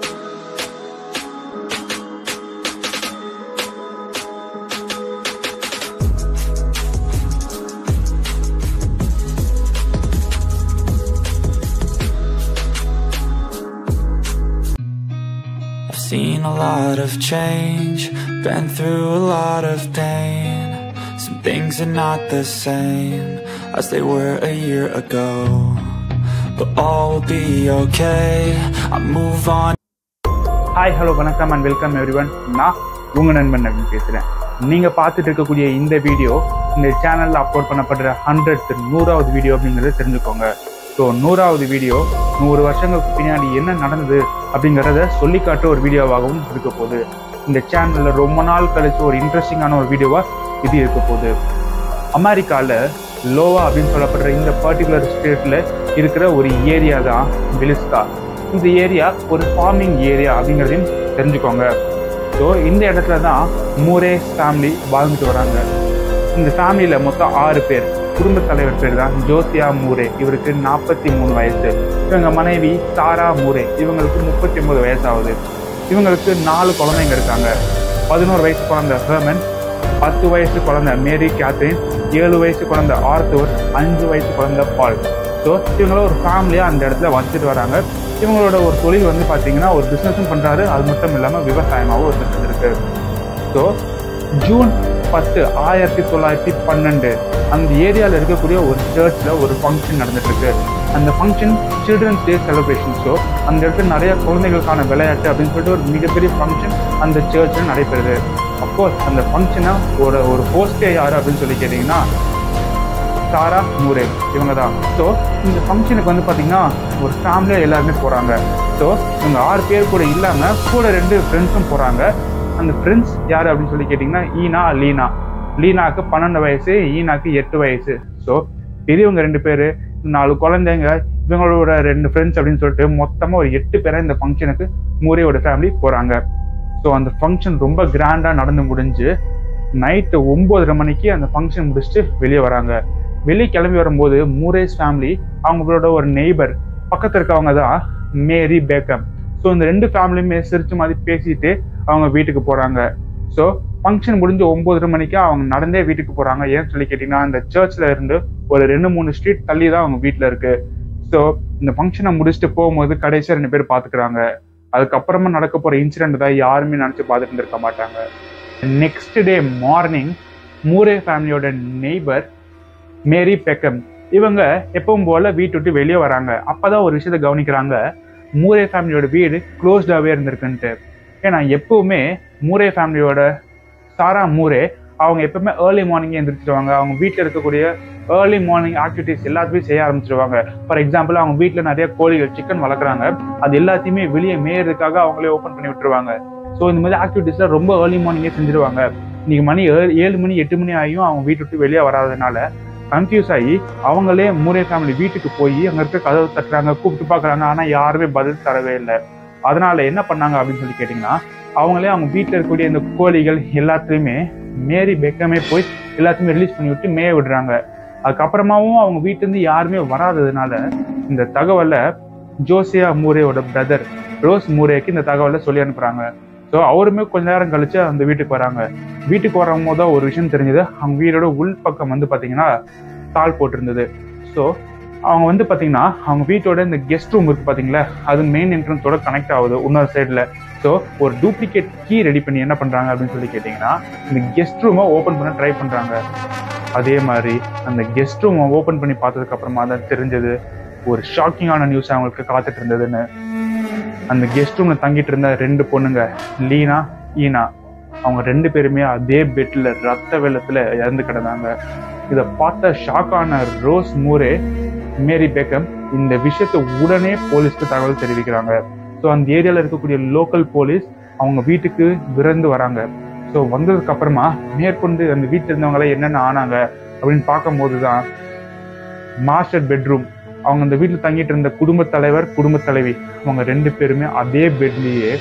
I've seen a lot of change, been through a lot of pain. Some things are not the same as they were a year ago. But all will be okay. I move on. Hi hello வணக்கம் and welcome everyone நான் உங்க நண்பன் நவீன் பேசுறேன் நீங்க பார்த்துட்டு இருக்கக்கூடிய இந்த video இந்த சேனல்ல அப்லோட் பண்ணப்படுற ஹண்ட்ரட் நூறாவது வீடியோ அப்படிங்கறத தெரிஞ்சுக்கோங்க ஸோ நூறாவது வீடியோ நூறு வருஷங்களுக்கு பின்னாடி என்ன நடந்தது அப்படிங்கறத சொல்லி காட்டுற ஒரு வீடியோவாகவும் இருக்க போகுது இந்த சேனல்ல ரொம்ப நாள் கழிச்சு ஒரு இன்ட்ரெஸ்டிங்கான ஒரு வீடியோவா இது இருக்க போகுது அமெரிக்கால லோவா அப்படின்னு சொல்லப்படுற இந்த பர்டிகுலர் ஸ்டேட்ல இருக்கிற ஒரு ஏரியா தான் விலிஸ்கா இந்த ஏரியா ஒரு ஃபார்மிங் ஏரியா அப்படிங்கிறதையும் தெரிஞ்சுக்கோங்க ஸோ இந்த இடத்துல தான் மூரே ஃபேமிலி வாழ்ந்துட்டு வராங்க இந்த ஃபேமிலியில மொத்தம் ஆறு பேர் குடும்ப தலைவர் பேர் தான் ஜோசியா மூரே இவருக்கு நாற்பத்தி மூணு வயசு இவங்க மனைவி சாரா மூரே இவங்களுக்கு முப்பத்தி ஒன்பது வயசாகுது இவங்களுக்கு நாலு குழந்தைங்க இருக்காங்க பதினோரு வயசு குழந்தை ஹெர்மன் பத்து வயசு குழந்தை மேரி கேத்ரின் ஏழு வயசு குழந்தை ஆர்த்தூர் அஞ்சு வயசு குழந்தை பால் ஸோ இவங்கள ஒரு ஃபேமிலியாக அந்த இடத்துல வச்சுட்டு வராங்க இவங்களோட ஒரு தொழில் வந்து பார்த்தீங்கன்னா ஒரு பிஸ்னஸும் பண்ணுறாரு அது மட்டும் இல்லாமல் விவசாயமாகவும் ஒரு பிஸ்னஸ் இருக்கு ஸோ ஜூன் பத்து ஆயிரத்தி தொள்ளாயிரத்தி பன்னெண்டு அந்த ஏரியாவில் இருக்கக்கூடிய ஒரு சர்ச்சில் ஒரு ஃபங்க்ஷன் நடந்துட்டு இருக்கு அந்த function children's day celebration so அந்த இடத்துல நிறைய குழந்தைகளுக்கான விளையாட்டு அப்படின்னு சொல்லிட்டு ஒரு மிகப்பெரிய ஃபங்க்ஷன் அந்த சர்ச்சில் நடைபெறுது அப்கோர்ஸ் அந்த ஃபங்க்ஷனை ஒரு ஒரு ஹோஸ்டே யார் அப்படின்னு சொல்லி கேட்டிங்கன்னா சாரா மூரே இவங்க தான் ஸோ இந்த ஃபங்க்ஷனுக்கு வந்து பார்த்தீங்கன்னா ஒரு ஃபேமிலியாக எல்லாருமே போகிறாங்க ஸோ இவங்க ஆறு பேர் கூட இல்லாமல் கூட ரெண்டு ஃப்ரெண்ட்ஸும் போகிறாங்க அந்த ஃப்ரெண்ட்ஸ் யார் அப்படின்னு சொல்லி கேட்டிங்கன்னா ஈனா லீனா லீனாக்கு பன்னெண்டு வயசு ஈனாக்கு எட்டு வயசு ஸோ பெரியவங்க ரெண்டு பேர் நாலு குழந்தைங்க இவங்களோட ரெண்டு ஃப்ரெண்ட்ஸ் அப்படின்னு சொல்லிட்டு மொத்தமாக ஒரு எட்டு பேரை இந்த ஃபங்க்ஷனுக்கு மூரேயோட ஃபேமிலி போகிறாங்க ஸோ அந்த ஃபங்க்ஷன் ரொம்ப கிராண்டாக நடந்து முடிஞ்சு நைட்டு ஒன்பதரை மணிக்கு அந்த ஃபங்க்ஷன் முடிச்சுட்டு வெளியே வராங்க வெளியே கிளம்பி வரும்போது மூரேஸ் ஃபேமிலி அவங்களோட ஒரு நெய்பர் பக்கத்தில் இருக்கவங்க தான் மேரி பேக்கம் ஸோ இந்த ரெண்டு ஃபேமிலியுமே சிரிச்சு மாதிரி பேசிட்டு அவங்க வீட்டுக்கு போகிறாங்க ஸோ ஃபங்க்ஷன் முடிஞ்சு ஒன்பதரை மணிக்கு அவங்க நடந்தே வீட்டுக்கு போகிறாங்க ஏன்னு சொல்லி கேட்டிங்கன்னா இந்த சர்ச்சில் இருந்து ஒரு ரெண்டு மூணு ஸ்ட்ரீட் தள்ளி தான் அவங்க வீட்டில் இருக்கு ஸோ இந்த ஃபங்க்ஷனை முடிச்சுட்டு போகும்போது கடைசியாக ரெண்டு பேர் பார்த்துக்கிறாங்க அதுக்கப்புறமா நடக்க போகிற இன்சிடென்ட் தான் யாருமே நினச்சி பார்த்துட்டு இருந்திருக்க மாட்டாங்க நெக்ஸ்ட் டே மார்னிங் மூரே ஃபேமிலியோட நெய்பர் மேரி பெக்கம் இவங்க எப்பவும் போல வீட்டு விட்டு வெளியே வராங்க அப்பதான் ஒரு விஷயத்த கவனிக்கிறாங்க மூரே ஃபேமிலியோட வீடு க்ளோஸ்டாகவே இருந்திருக்குன்ட்டு ஏன்னா எப்பவுமே மூரே ஃபேமிலியோட சாரா மூரே அவங்க எப்பவுமே ஏர்லி மார்னிங்கே எந்திரிச்சிருவாங்க அவங்க வீட்டில் இருக்கக்கூடிய ஏர்லி மார்னிங் ஆக்டிவிட்டிஸ் எல்லாத்தையுமே செய்ய ஆரம்பிச்சிருவாங்க ஃபார் எக்ஸாம்பிள் அவங்க வீட்டில் நிறைய கோழிகள் சிக்கன் வளர்க்குறாங்க அது எல்லாத்தையுமே வெளியே மேயறதுக்காக அவங்களே ஓப்பன் பண்ணி விட்டுருவாங்க ஸோ இந்த மாதிரி ஆக்டிவிட்டிஸ்லாம் ரொம்ப ஏர்லி மார்னிங்கே செஞ்சிருவாங்க இன்னைக்கு மணி ஏழு ஏழு மணி எட்டு மணி ஆகியும் அவங்க வீட்டு விட்டு வெளியே வராதனால கன்ஃபியூஸ் ஆகி அவங்களே மூரே ஃபேமிலி வீட்டுக்கு போய் அங்கே இருக்க கதவு தட்டுறாங்க கூப்பிட்டு பார்க்குறாங்க ஆனால் யாருமே பதில் தரவே இல்லை அதனால என்ன பண்ணாங்க அப்படின்னு சொல்லி கேட்டிங்கன்னா அவங்களே அவங்க வீட்டில் இருக்கக்கூடிய இந்த கோழிகள் எல்லாத்துலேயுமே மேரி பெக்கமே போய் எல்லாத்தையுமே ரிலீஸ் பண்ணி விட்டு மேய விடுறாங்க அதுக்கப்புறமாவும் அவங்க வீட்டிலேருந்து யாருமே வராததுனால இந்த தகவலை ஜோசியா மூரேயோட பிரதர் ரோஸ் மூரேக்கு இந்த தகவலை சொல்லி அனுப்புறாங்க ஸோ அவருமே கொஞ்ச நேரம் கழிச்சு அந்த வீட்டுக்கு வராங்க வீட்டுக்கு வரும்போது தான் ஒரு விஷயம் தெரிஞ்சது அவங்க வீடோட உள் பக்கம் வந்து பார்த்தீங்கன்னா தாள் போட்டிருந்தது ஸோ அவங்க வந்து பார்த்தீங்கன்னா அவங்க வீட்டோட இந்த கெஸ்ட் ரூம் இருக்கு பார்த்தீங்களா அது மெயின் என்ட்ரன்ஸோட கனெக்ட் ஆகுது இன்னொரு சைடில் ஸோ ஒரு டூப்ளிகேட் கீ ரெடி பண்ணி என்ன பண்ணுறாங்க அப்படின்னு சொல்லி கேட்டிங்கன்னா இந்த கெஸ்ட் ரூமை ஓப்பன் பண்ண ட்ரை பண்ணுறாங்க அதே மாதிரி அந்த கெஸ்ட் ரூமை ஓப்பன் பண்ணி பார்த்ததுக்கு அப்புறமா தான் தெரிஞ்சது ஒரு ஷாக்கிங்கான நியூஸ் அவங்களுக்கு காத்துட்டு இருந்ததுன்னு அந்த கெஸ்ட் ரூம்ல தங்கிட்டு இருந்த ரெண்டு பொண்ணுங்க லீனா ஈனா அவங்க ரெண்டு பேருமே அதே பெட்ல ரத்த வெள்ளத்துல இறந்து கிடந்தாங்க இதை பார்த்த ஷாக்கான ரோஸ் மூரே மேரி பேக்கம் இந்த விஷயத்தை உடனே போலீஸ்க்கு தகவல் தெரிவிக்கிறாங்க ஸோ அந்த ஏரியாவில் இருக்கக்கூடிய லோக்கல் போலீஸ் அவங்க வீட்டுக்கு விரைந்து வராங்க ஸோ வந்ததுக்கு அப்புறமா மேற்கொண்டு அந்த வீட்டில் இருந்தவங்கள என்னென்ன ஆனாங்க அப்படின்னு பார்க்கும்போது தான் மாஸ்டர் பெட்ரூம் அவங்க அந்த வீட்டில் தங்கிட்டு இருந்த குடும்ப தலைவர் குடும்ப தலைவி அவங்க ரெண்டு பேருமே அதே பெட்லேயே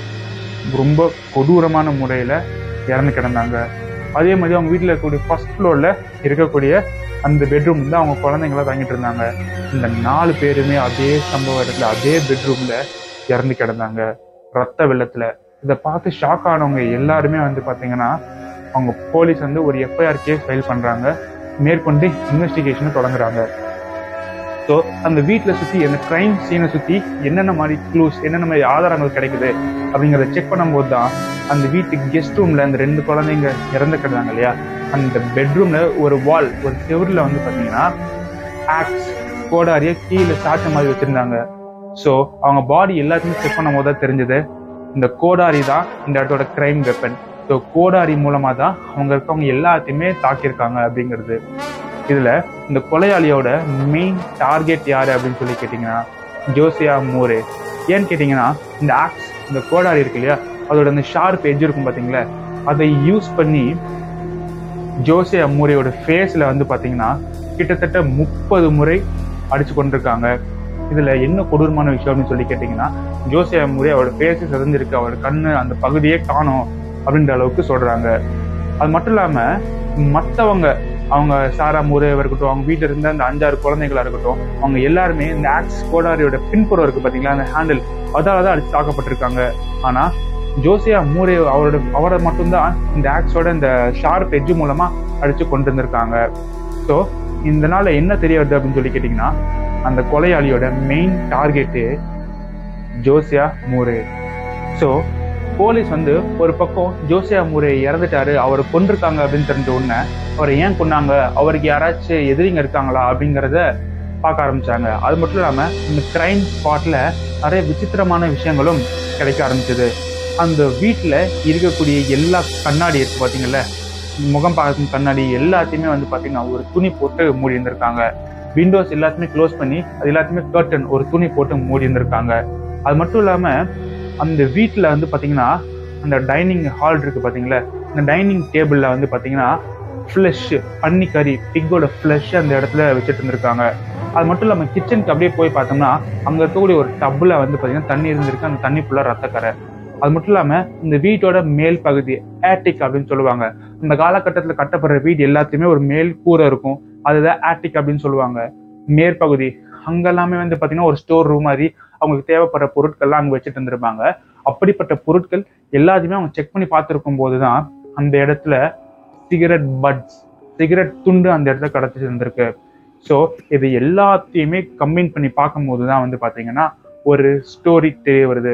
ரொம்ப கொடூரமான முறையில் இறந்து கிடந்தாங்க அதே மாதிரி அவங்க வீட்டில் இருக்கக்கூடிய ஃபர்ஸ்ட் ஃப்ளோரில் இருக்கக்கூடிய அந்த பெட்ரூம் தான் அவங்க குழந்தைங்களாம் தங்கிட்டு இருந்தாங்க இந்த நாலு பேருமே அதே சம்பவ இடத்துல அதே பெட்ரூமில் இறந்து கிடந்தாங்க ரத்த வெள்ளத்துல இதை பார்த்து ஷாக் ஆனவங்க எல்லாருமே வந்து பாத்தீங்கன்னா அவங்க போலீஸ் வந்து ஒரு எஃப்ஐஆர் கேஸ் ஃபைல் பண்றாங்க மேற்கொண்டு இன்வெஸ்டிகேஷன் தொடங்குறாங்க ஸோ அந்த வீட்டில் சுற்றி அந்த கிரைம் சீனை சுற்றி என்னென்ன மாதிரி க்ளூஸ் என்னென்ன மாதிரி ஆதாரங்கள் கிடைக்குது அப்படிங்கிறத செக் பண்ணும்போது தான் அந்த வீட்டுக்கு கெஸ்ட் ரூமில் அந்த ரெண்டு குழந்தைங்க இறந்து கிடந்தாங்க இல்லையா அந்த பெட்ரூம்ல ஒரு வால் ஒரு செவரில் வந்து பார்த்தீங்கன்னா ஆக்ஸ் கோடாரிய கீழே சாச்ச மாதிரி வச்சிருந்தாங்க ஸோ அவங்க பாடி எல்லாத்தையும் செக் பண்ணும் போது தான் தெரிஞ்சது இந்த கோடாரி தான் இந்த இடத்தோட கிரைம் வெப்பன் ஸோ கோடாரி மூலமா தான் அவங்க இருக்கவங்க எல்லாத்தையுமே தாக்கியிருக்காங்க அப்படிங்கிறது இதுல இந்த கொலையாளியோட மெயின் டார்கெட் யாரு அப்படின்னு சொல்லி கேட்டீங்கன்னா ஜோசியா மூரே ஏன்னு கேட்டீங்கன்னா இந்த ஆக்ஸ் இந்த கோடாரி இருக்கு இல்லையா அதோட அந்த ஷார்ப் எட்ஜ் இருக்கும் பாத்தீங்களா அதை யூஸ் பண்ணி ஜோசியா மூரையோட ஃபேஸ்ல வந்து பாத்தீங்கன்னா கிட்டத்தட்ட முப்பது முறை அடிச்சு கொண்டிருக்காங்க இதுல என்ன கொடூரமான விஷயம் அப்படின்னு சொல்லி கேட்டீங்கன்னா ஜோசியா மூரே அவரோட ஃபேஸ் செதஞ்சிருக்கு அவரோட கண்ணு அந்த பகுதியே காணும் அப்படின்ற அளவுக்கு சொல்றாங்க அது மட்டும் இல்லாம மத்தவங்க அவங்க சாரா மூரேவா இருக்கட்டும் அவங்க வீட்டுல இருந்த அந்த அஞ்சாறு குழந்தைகளா இருக்கட்டும் அவங்க எல்லாருமே இந்த ஆக்ஸ் கோடாரியோட பின்புறம் இருக்கு பாத்தீங்களா அந்த ஹேண்டில் அதால தான் அடிச்சு தாக்கப்பட்டிருக்காங்க ஆனா ஜோசியா மூரே அவரோட அவரை மட்டும்தான் இந்த ஆக்ஸோட இந்த ஷார்ப் எட்ஜ் மூலமா அடிச்சு கொண்டு வந்திருக்காங்க ஸோ இந்த நாள்ல என்ன தெரிய வருது அப்படின்னு சொல்லி கேட்டீங்கன்னா அந்த கொலையாளியோட main target Josiah Moore so police வந்து ஒரு பக்கம் ஜோசியா மூரே இறந்துட்டாரு அவரை கொண்டிருக்காங்க அப்படின்னு தெரிஞ்ச உடனே அவரை ஏன் கொண்டாங்க அவருக்கு யாராச்சும் எதிரிங்க இருக்காங்களா அப்படிங்கிறத பார்க்க ஆரம்பிச்சாங்க அது மட்டும் இல்லாம இந்த கிரைம் ஸ்பாட்ல நிறைய விசித்திரமான விஷயங்களும் கிடைக்க ஆரம்பிச்சது அந்த வீட்டுல இருக்கக்கூடிய எல்லா கண்ணாடி இருக்கு பாத்தீங்கல்ல முகம் பார்க்கும் கண்ணாடி எல்லாத்தையுமே வந்து பாத்தீங்கன்னா ஒரு துணி போட்டு மூடி இருந்திருக்காங்க விண்டோஸ் எல்லாத்தையுமே க்ளோஸ் பண்ணி அது எல்லாத்தையுமே கர்டன் ஒரு துணி போட்டு மூடி இருந்திருக்காங்க அது மட்டும் இல்லாம அந்த வீட்டுல வந்து பாத்தீங்கன்னா அந்த டைனிங் ஹால் இருக்கு பாத்தீங்களா இந்த டைனிங் டேபிள்ல வந்து பாத்தீங்கன்னா ஃப்ளஷ் பன்னி கறி பிக்கோட ஃப்ளஷ் அந்த இடத்துல வச்சுட்டு இருந்திருக்காங்க அது மட்டும் இல்லாம கிச்சனுக்கு அப்படியே போய் பார்த்தோம்னா அங்க இருக்கக்கூடிய ஒரு டப்புல வந்து பாத்தீங்கன்னா தண்ணி இருந்திருக்கு அந்த தண்ணி ஃபுல்லா ரத்தக்கரை அது மட்டும் இல்லாம இந்த வீட்டோட மேல் பகுதி ஆட்டிக் அப்படின்னு சொல்லுவாங்க இந்த காலகட்டத்துல கட்டப்படுற வீடு எல்லாத்தையுமே ஒரு மேல் கூரை இருக்கும் அதுதான் ஆட்டிக் அப்படின்னு சொல்லுவாங்க மேற்பகுதி அங்கெல்லாமே வந்து பாத்தீங்கன்னா ஒரு ஸ்டோர் ரூம் மாதிரி அவங்களுக்கு தேவைப்படுற பொருட்கள்லாம் அங்க வச்சுட்டு இருந்திருப்பாங்க அப்படிப்பட்ட பொருட்கள் எல்லாத்தையுமே அவங்க செக் பண்ணி பார்த்துருக்கும் போதுதான் அந்த இடத்துல சிகரெட் பட்ஸ் சிகரெட் துண்டு அந்த இடத்துல கிடச்சி இருந்திருக்கு ஸோ இது எல்லாத்தையுமே கம்பைன் பண்ணி பார்க்கும்போது தான் வந்து பார்த்தீங்கன்னா ஒரு ஸ்டோரி தெரிய வருது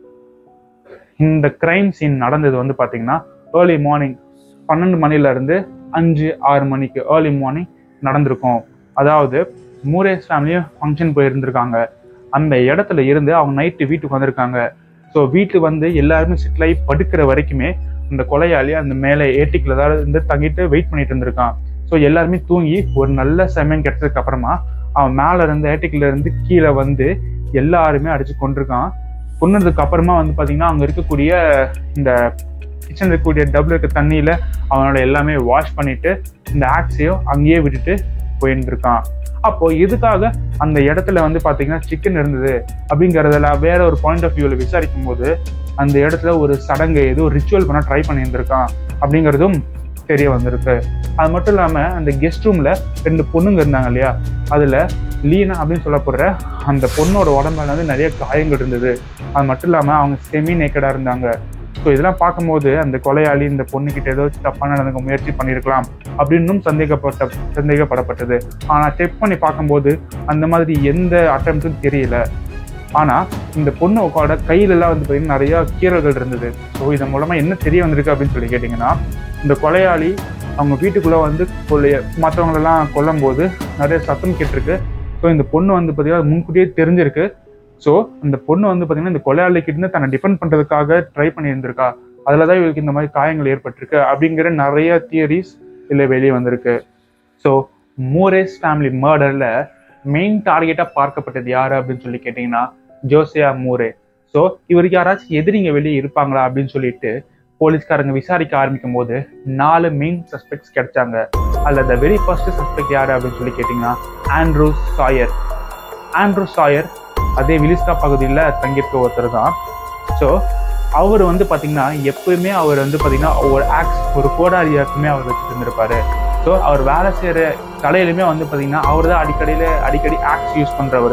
இந்த கிரைம் சீன் நடந்தது வந்து பார்த்தீங்கன்னா ஏர்லி மார்னிங் பன்னெண்டு மணில இருந்து அஞ்சு ஆறு மணிக்கு ஏர்லி மார்னிங் நடந்திருக்கும் அதாவது மூரேஸ் ஃபேமிலியும் ஃபங்க்ஷன் போயிருந்திருக்காங்க அந்த இடத்துல இருந்து அவங்க நைட்டு வீட்டுக்கு வந்திருக்காங்க ஸோ வீட்டுக்கு வந்து எல்லாருமே செட்டில் ஆகி படுக்கிற வரைக்குமே அந்த கொலையாளி அந்த மேலே ஏட்டிக்கில் தான் இருந்து தங்கிட்டு வெயிட் பண்ணிட்டு இருந்திருக்கான் ஸோ எல்லாருமே தூங்கி ஒரு நல்ல சமயம் கிடைச்சதுக்கு அப்புறமா அவன் மேல இருந்து ஏட்டிக்கில் இருந்து கீழே வந்து எல்லாருமே அடிச்சு கொண்டிருக்கான் கொன்னதுக்கு அப்புறமா வந்து பாத்தீங்கன்னா அங்க இருக்கக்கூடிய இந்த கிச்சன் இருக்கக்கூடிய டபுள் இருக்க தண்ணியில அவனோட எல்லாமே வாஷ் பண்ணிட்டு இந்த ஆக்ஸையும் அங்கேயே விட்டுட்டு போயிருந்திருக்கான் அப்போ இதுக்காக அந்த இடத்துல வந்து பாத்தீங்கன்னா சிக்கன் இருந்தது அப்படிங்கறதுல வேற ஒரு பாயிண்ட் ஆஃப் வியூல விசாரிக்கும் போது அந்த இடத்துல ஒரு சடங்கு ஏதோ ரிச்சுவல் பண்ண ட்ரை பண்ணியிருந்திருக்கான் அப்படிங்கிறதும் தெரிய வந்திருக்கு அது மட்டும் இல்லாம அந்த கெஸ்ட் ரூம்ல ரெண்டு பொண்ணுங்க இருந்தாங்க இல்லையா அதுல லீனா அப்படின்னு சொல்லப்படுற அந்த பொண்ணோட உடம்புல வந்து நிறைய காயங்கள் இருந்தது அது மட்டும் இல்லாம அவங்க செமி நேக்கடா இருந்தாங்க ஸோ இதெல்லாம் பார்க்கும்போது அந்த கொலையாளி இந்த பொண்ணுகிட்ட ஏதோ தப்பா நடந்துக்க முயற்சி பண்ணியிருக்கலாம் அப்படின்னும் சந்தேகப்பட்ட சந்தேகப்படப்பட்டது ஆனா செக் பண்ணி பார்க்கும்போது அந்த மாதிரி எந்த அட்டம்ப்டும் தெரியல ஆனா இந்த பொண்ணோட கையில எல்லாம் வந்து பார்த்தீங்கன்னா நிறைய கீறல்கள் இருந்தது ஸோ இதன் மூலமா என்ன தெரிய வந்திருக்கு அப்படின்னு சொல்லி கேட்டிங்கன்னா இந்த கொலையாளி அவங்க வீட்டுக்குள்ள வந்து கொள்ளைய மற்றவங்களெல்லாம் கொல்லும் போது நிறைய சத்தம் கேட்டிருக்கு ஸோ இந்த பொண்ணு வந்து பார்த்தீங்கன்னா முன்கூட்டியே தெரிஞ்சிருக்கு ஸோ இந்த பொண்ணு வந்து பார்த்தீங்கன்னா இந்த கொலையாளிக்கிட்ட இருந்து தன்னை டிஃபெண்ட் பண்றதுக்காக ட்ரை பண்ணியிருந்திருக்கா அதில் தான் இவருக்கு இந்த மாதிரி காயங்கள் ஏற்பட்டிருக்கு அப்படிங்கிற நிறைய தியரிஸ் இதில் வெளியே வந்திருக்கு ஸோ மூரேஸ் ஃபேமிலி மர்டரில் மெயின் டார்கெட்டாக பார்க்கப்பட்டது யாரு அப்படின்னு சொல்லி கேட்டிங்கன்னா ஜோசியா மூரே ஸோ இவருக்கு யாராச்சும் எதிரிங்க வெளியே இருப்பாங்களா அப்படின்னு சொல்லிட்டு போலீஸ்காரங்க விசாரிக்க ஆரம்பிக்கும் போது நாலு மெயின் சஸ்பெக்ட்ஸ் கிடைச்சாங்க அதில் த வெரி ஃபர்ஸ்ட் சஸ்பெக்ட் யாரு அப்படின்னு சொல்லி கேட்டிங்கன்னா ஆண்ட்ரூ சாயர் ஆண்ட்ரூ சாயர் அதே விலிஸ்கா பகுதியில் தங்கியிருக்க ஒருத்தர் தான் ஸோ அவர் வந்து பார்த்தீங்கன்னா எப்பவுமே அவர் வந்து பார்த்தீங்கன்னா ஒரு ஆக்ஸ் ஒரு கோடாரியாக்குமே அவர் வச்சுட்டு இருந்திருப்பாரு ஸோ அவர் வேலை செய்கிற கலையிலுமே வந்து பார்த்தீங்கன்னா அவர் தான் அடிக்கடியில் அடிக்கடி ஆக்ஸ் யூஸ் பண்ணுறவர்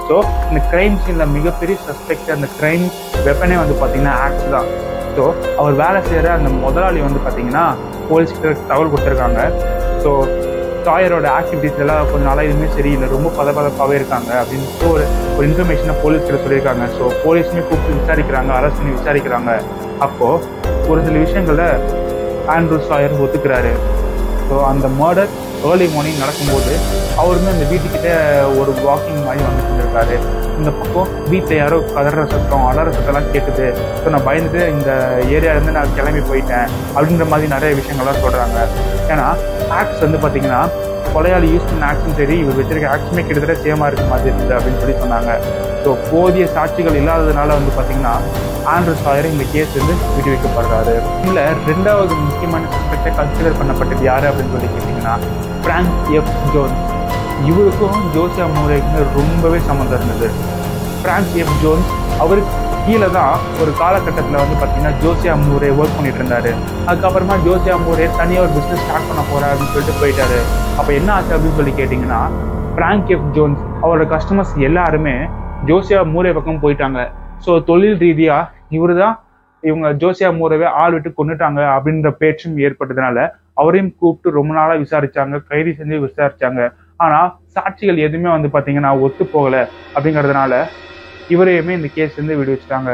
ஸோ இந்த கிரைம் சீனில் மிகப்பெரிய சஸ்பெக்ட் அந்த கிரைம் வெப்பனே வந்து பார்த்தீங்கன்னா ஆக்ஸ் தான் ஸோ அவர் வேலை செய்கிற அந்த முதலாளி வந்து பார்த்தீங்கன்னா போலீஸ்கிட்ட தகவல் கொடுத்துருக்காங்க ஸோ சாயரோட ஆக்டிவிட்டிஸ் எல்லாம் கொஞ்ச நாளாக எதுவுமே சரியில்லை ரொம்ப பதபதப்பாகவே இருக்காங்க அப்படின்னு ஒரு ஒரு இன்ஃபர்மேஷனை போலீஸ்கிட்ட சொல்லியிருக்காங்க ஸோ போலீஸுமே கூப்பிட்டு விசாரிக்கிறாங்க அரெஸ்ட் பண்ணி விசாரிக்கிறாங்க அப்போது ஒரு சில விஷயங்களை ஆண்ட்ரூ சாயர் ஒத்துக்கிறாரு ஸோ அந்த மர்டர் ஏர்லி மார்னிங் நடக்கும்போது அவருமே அந்த வீட்டுக்கிட்ட ஒரு வாக்கிங் மாதிரி வந்துட்டு இருந்திருக்காரு இந்த பக்கம் வீட்டில் யாரோ கதற சத்தம் அலற சத்தம்லாம் கேட்டுது ஸோ நான் பயந்துட்டு இந்த ஏரியாவிலேருந்து நான் கிளம்பி போயிட்டேன் அப்படின்ற மாதிரி நிறைய விஷயங்கள்லாம் சொல்கிறாங்க ஏன்னா ஆக்ஸ் வந்து பார்த்தீங்கன்னா கொலையாளி யூஸ் பண்ண ஆக்ஸும் சரி இவர் வச்சிருக்க ஆக்ஸுமே கிட்டத்தட்ட சேமாக இருக்க மாதிரி இருக்குது அப்படின்னு சொல்லி சொன்னாங்க ஸோ போதிய சாட்சிகள் இல்லாததுனால வந்து பார்த்தீங்கன்னா ஆண்ட்ரூ சாயர் இந்த கேஸ் வந்து விட்டு வைக்கப்படுறாரு இல்லை ரெண்டாவது முக்கியமான சஸ்பெக்டை கன்சிடர் பண்ணப்பட்டது யாரு அப்படின்னு சொல்லி கேட்டிங்கன்னா பிராங்க் எஃப் ஜோன்ஸ் இவருக்கும் ஜோசியா மூரேக்குமே ரொம்பவே சம்மந்தம் இருந்தது பிராங்க் எஃப் ஜோன்ஸ் அவருக்கு கீழே தான் ஒரு காலகட்டத்தில் வந்து பார்த்தீங்கன்னா ஜோசியா மூரே ஒர்க் பண்ணிட்டு இருந்தாரு அதுக்கப்புறமா ஜோசியா மூரே தனியாக ஒரு பிஸ்னஸ் ஸ்டார்ட் பண்ண போறேன் அப்படின்னு சொல்லிட்டு போயிட்டாரு அப்போ என்ன ஆச்சு அப்படின்னு சொல்லி கேட்டிங்கன்னா பிராங்க் எஃப் ஜோன்ஸ் அவரோட கஸ்டமர்ஸ் எல்லாருமே ஜோசியா மூரே பக்கம் போயிட்டாங்க ஸோ தொழில் ரீதியாக இவர் தான் இவங்க ஜோசியா மூரவே ஆள் விட்டு கொண்டுட்டாங்க அப்படின்ற பேச்சும் ஏற்பட்டதுனால அவரையும் கூப்பிட்டு ரொம்ப நாளாக விசாரிச்சாங்க கைது செஞ்சு விசாரிச்சாங்க ஆனால் சாட்சிகள் எதுவுமே வந்து பார்த்தீங்கன்னா ஒத்து போகலை அப்படிங்கிறதுனால இவரையுமே இந்த கேஸ் வந்து விடுவிச்சிட்டாங்க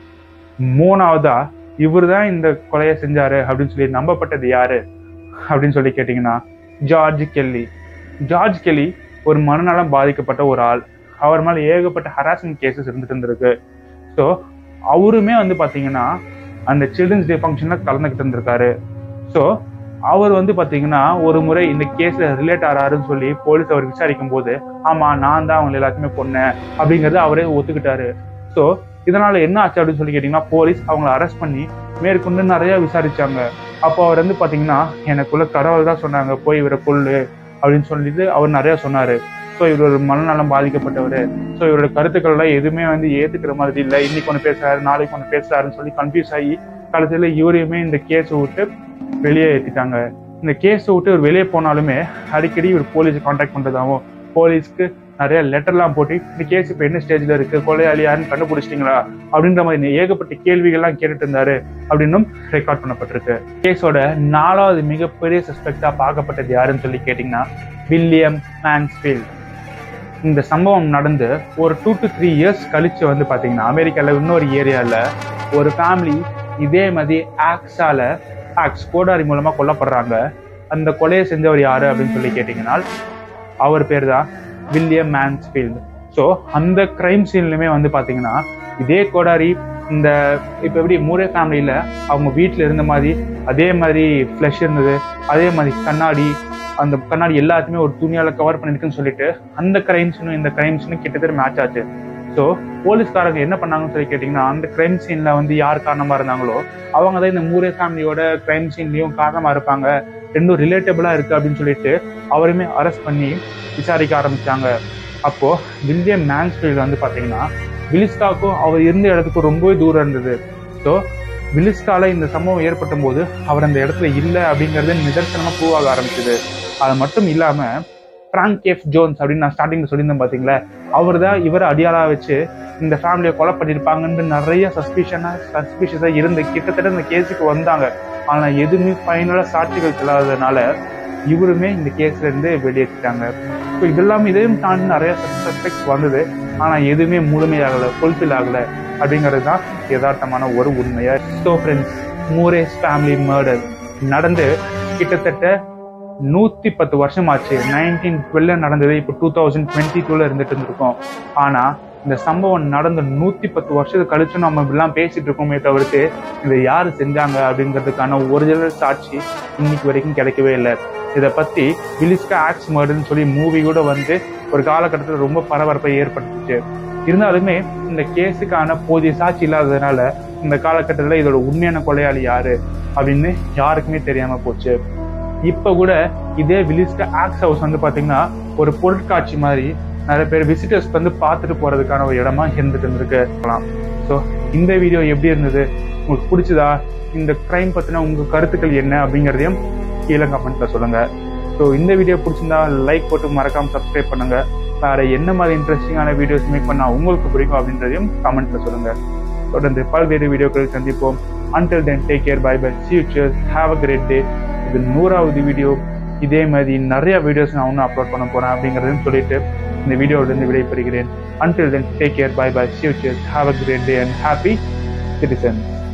மூணாவதா இவர் தான் இந்த கொலையை செஞ்சாரு அப்படின்னு சொல்லி நம்பப்பட்டது யாரு அப்படின்னு சொல்லி கேட்டிங்கன்னா ஜார்ஜ் கெல்லி ஜார்ஜ் கெல்லி ஒரு மனநலம் பாதிக்கப்பட்ட ஒரு ஆள் அவர் மேலே ஏகப்பட்ட ஹராஸ்மெண்ட் கேசஸ் இருந்துட்டு இருந்திருக்கு ஸோ அவருமே வந்து பார்த்தீங்கன்னா அந்த சில்ட்ரன்ஸ் டே ஃபங்க்ஷனில் கலந்துக்கிட்டு இருந்திருக்காரு ஸோ அவர் வந்து பார்த்தீங்கன்னா ஒரு முறை இந்த கேஸில் ரிலேட் ஆறாருன்னு சொல்லி போலீஸ் அவர் விசாரிக்கும் போது ஆமாம் நான் தான் அவங்க எல்லாத்தையுமே பொண்ணேன் அப்படிங்கிறத அவரே ஒத்துக்கிட்டாரு ஸோ இதனால என்ன ஆச்சு அப்படின்னு சொல்லி கேட்டிங்கன்னா போலீஸ் அவங்கள அரெஸ்ட் பண்ணி மேற்கொண்டு நிறைய விசாரிச்சாங்க அப்போ அவர் வந்து பார்த்தீங்கன்னா எனக்குள்ள கடவுள் தான் சொன்னாங்க போய் இவரை கொள்ளு அப்படின்னு சொல்லிட்டு அவர் நிறைய சொன்னாரு ஸோ இவர் ஒரு மனநலம் பாதிக்கப்பட்டவர் ஸோ இவரோட கருத்துக்கள்லாம் எதுவுமே வந்து ஏத்துக்கிற மாதிரி இல்லை இன்னைக்கு ஒன்று பேசுறாரு நாளைக்கு ஒன்று பேசுறாருன்னு சொல்லி கன்ஃபியூஸ் ஆகி கடைசியில் இவரையுமே இந்த கேஸை விட்டு வெளியே ஏற்றிட்டாங்க இந்த கேஸை விட்டு இவர் வெளியே போனாலுமே அடிக்கடி இவர் போலீஸை காண்டாக்ட் பண்ணுறதாகவும் போலீஸ்க்கு நிறைய லெட்டர்லாம் போட்டு இந்த கேஸ் இப்போ என்ன ஸ்டேஜில் இருக்கு கொலையாளி யாருன்னு கண்டுபிடிச்சிட்டிங்களா அப்படின்ற மாதிரி ஏகப்பட்ட கேள்விகள்லாம் கேட்டுட்டு இருந்தாரு அப்படின்னும் ரெக்கார்ட் பண்ணப்பட்டிருக்கு கேஸோட நாலாவது மிகப்பெரிய சஸ்பெக்டா பார்க்கப்பட்டது யாருன்னு சொல்லி கேட்டிங்கன்னா வில்லியம் மேன்ஸ்ஃபீல்ட் இந்த சம்பவம் நடந்து ஒரு டூ டு த்ரீ இயர்ஸ் கழிச்சு வந்து பார்த்தீங்கன்னா அமெரிக்காவில் இன்னொரு ஏரியாவில் ஒரு ஃபேமிலி இதே மாதிரி ஆக்ஸால ஆக்ஸ் கோடாரி மூலமாக கொல்லப்படுறாங்க அந்த கொலையை செஞ்சவர் யாரு அப்படின்னு சொல்லி கேட்டிங்கன்னா அவர் பேர் தான் வில்லியம் மேன்ஸ்ஃபீல்டு ஸோ அந்த கிரைம் சீன்லையுமே வந்து பார்த்தீங்கன்னா இதே கோடாரி இந்த இப்போ எப்படி மூரே ஃபேமிலியில் அவங்க வீட்டில் இருந்த மாதிரி அதே மாதிரி ஃப்ளஷ் இருந்தது அதே மாதிரி கண்ணாடி அந்த கண்ணாடி எல்லாத்தையுமே ஒரு துணியால் கவர் பண்ணிருக்குன்னு சொல்லிட்டு அந்த கிரைம்ஸும் இந்த கிரைம்ஸும் கிட்டத்தட்ட மேட்ச் ஆச்சு ஸோ போலீஸ்காரங்க என்ன பண்ணாங்கன்னு சொல்லி கேட்டிங்கன்னா அந்த கிரைம் சீனில் வந்து யார் காரணமாக இருந்தாங்களோ அவங்க தான் இந்த மூரே ஃபேமிலியோட கிரைம் சீன்லையும் காரணமாக இருப்பாங்க ரெண்டும் ரிலேட்டபிளாக இருக்குது அப்படின்னு சொல்லிட்டு அவருமே அரெஸ்ட் பண்ணி விசாரிக்க ஆரம்பித்தாங்க அப்போது வில்லியம் மேன்ஸ்ஃபீல்டு வந்து பார்த்தீங்கன்னா விலிஸ்டாக்கும் அவர் இருந்த இடத்துக்கும் ரொம்பவே தூரம் இருந்தது ஸோ விலிஸ்டால இந்த சம்பவம் ஏற்பட்ட போது அவர் அந்த இடத்துல இல்லை அப்படிங்கிறது நிதர்சனமாக ப்ரூவ் ஆக ஆரம்பிச்சது அது மட்டும் இல்லாமல் பிராங்க் எஃப் ஜோன்ஸ் அப்படின்னு நான் ஸ்டார்டிங்ல சொல்லியிருந்தேன் பார்த்தீங்களா அவர் தான் இவரை அடியாளாக வச்சு இந்த ஃபேமிலியை கொலை பண்ணியிருப்பாங்கன்னு நிறைய சஸ்பிஷனாக சஸ்பிஷியஸாக இருந்து கிட்டத்தட்ட இந்த கேஸுக்கு வந்தாங்க ஆனால் எதுவுமே ஃபைனலாக சாட்சிகள் செல்லாததுனால இவருமே இந்த கேஸ்ல இருந்து வெளியேற்றிட்டாங்க ஸோ இதெல்லாம் இதையும் தாண்டி நிறைய சஸ்பெக்ட்ஸ் வந்தது ஆனால் எதுவுமே முழுமையாகலை ஃபுல்ஃபில் ஆகலை அப்படிங்கிறது தான் யதார்த்தமான ஒரு உண்மையா so friends Moore's family murder நடந்து கிட்டத்தட்ட நூத்தி பத்து வருஷம் ஆச்சு நைன்டீன் டுவெல்ல நடந்தது இப்போ டூ தௌசண்ட் டுவெண்ட்டி டூல இருந்துட்டு இருந்திருக்கோம் ஆனா இந்த சம்பவம் நடந்த நூத்தி பத்து வருஷத்துக்கு கழிச்சு நம்ம இப்படிலாம் பேசிட்டு இருக்கோமே தவிர்த்து இதை யாரு செஞ்சாங்க அப்படிங்கிறதுக்கான ஒரிஜினல் சாட்சி இன்னைக்கு வரைக்கும் கிடைக்கவே இல்லை இதை பத்தி விலிஸ்கா ஆக்ஸ் மர்டர்னு சொல்லி மூவி கூட வந்து ஒரு காலகட்டத்தில் ரொம்ப பரபரப்பை ஏற்படுத்துச்சு இருந்தாலுமே இந்த கேஸுக்கான போதிய சாட்சி இல்லாததுனால இந்த காலகட்டத்தில் இதோட உண்மையான கொலையாளி யாரு அப்படின்னு யாருக்குமே தெரியாம போச்சு இப்ப கூட இதே விலிஸ்கா ஆக்ஸ் ஹவுஸ் வந்து பாத்தீங்கன்னா ஒரு பொருட்காட்சி மாதிரி நிறைய பேர் விசிட்டர்ஸ் வந்து பார்த்துட்டு போறதுக்கான ஒரு இடமா இருந்துட்டு இருந்திருக்கு ஸோ இந்த வீடியோ எப்படி இருந்தது உங்களுக்கு பிடிச்சதா இந்த கிரைம் பத்தின உங்க கருத்துக்கள் என்ன அப்படிங்கறதையும் கீழே கமெண்ட்ல சொல்லுங்க ஸோ இந்த வீடியோ பிடிச்சிருந்தா லைக் போட்டு மறக்காம சப்ஸ்கிரைப் பண்ணுங்க வேற என்ன மாதிரி இன்ட்ரெஸ்டிங்கான வீடியோஸ் மேக் பண்ணா உங்களுக்கு பிடிக்கும் அப்படின்றதையும் கமெண்ட்ல சொல்லுங்க தொடர்ந்து பல்வேறு வீடியோக்கள் சந்திப்போம் until then take care bye bye futures have a great day இது நூறாவது வீடியோ இதே மாதிரி நிறைய வீடியோஸ் நான் இன்னும் அப்லோட் பண்ண போறேன் அப்படிங்கிறதையும் சொல்லிட்டு இந்த வீடியோவிலிருந்து விடைபெறுகிறேன் until then take care bye bye futures have a great day and happy citizens